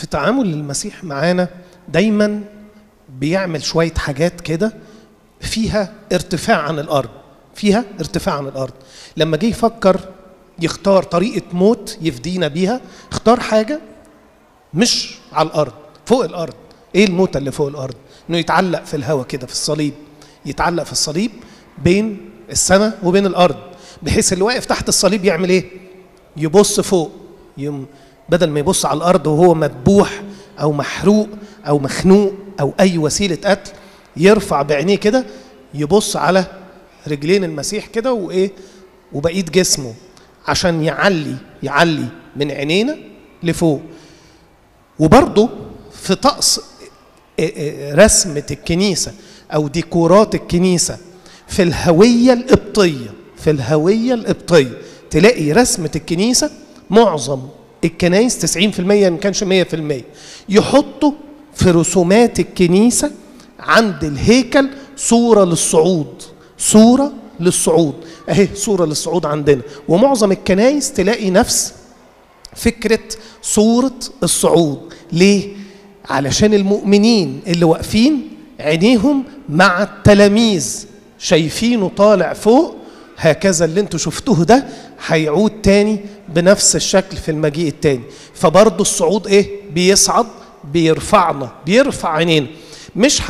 في تعامل المسيح معانا دايما بيعمل شويه حاجات كده فيها ارتفاع عن الارض فيها ارتفاع عن الارض لما جه يفكر يختار طريقه موت يفدينا بيها اختار حاجه مش على الارض فوق الارض ايه الموتة اللي فوق الارض انه يتعلق في الهواء كده في الصليب يتعلق في الصليب بين السماء وبين الارض بحيث اللي واقف تحت الصليب يعمل ايه يبص فوق يم بدل ما يبص على الارض وهو مذبوح او محروق او مخنوق او اي وسيله قتل يرفع بعينيه كده يبص على رجلين المسيح كده وايه وبقيه جسمه عشان يعلي يعلي من عينينا لفوق وبرضه في طقس رسمة الكنيسة أو ديكورات الكنيسة في الهوية القبطية في الهوية القبطية تلاقي رسمة الكنيسة معظم الكنايس 90% ما كانش 100% يحطوا في رسومات الكنيسة عند الهيكل صورة للصعود صورة للصعود اهي صورة للصعود عندنا ومعظم الكنايس تلاقي نفس فكرة صورة الصعود ليه؟ علشان المؤمنين اللي واقفين عينيهم مع التلاميذ شايفينه طالع فوق هكذا اللي انتوا شفتوه ده هيعود تاني بنفس الشكل في المجيء التاني فبرضه الصعود ايه بيصعد بيرفعنا بيرفع عينينا مش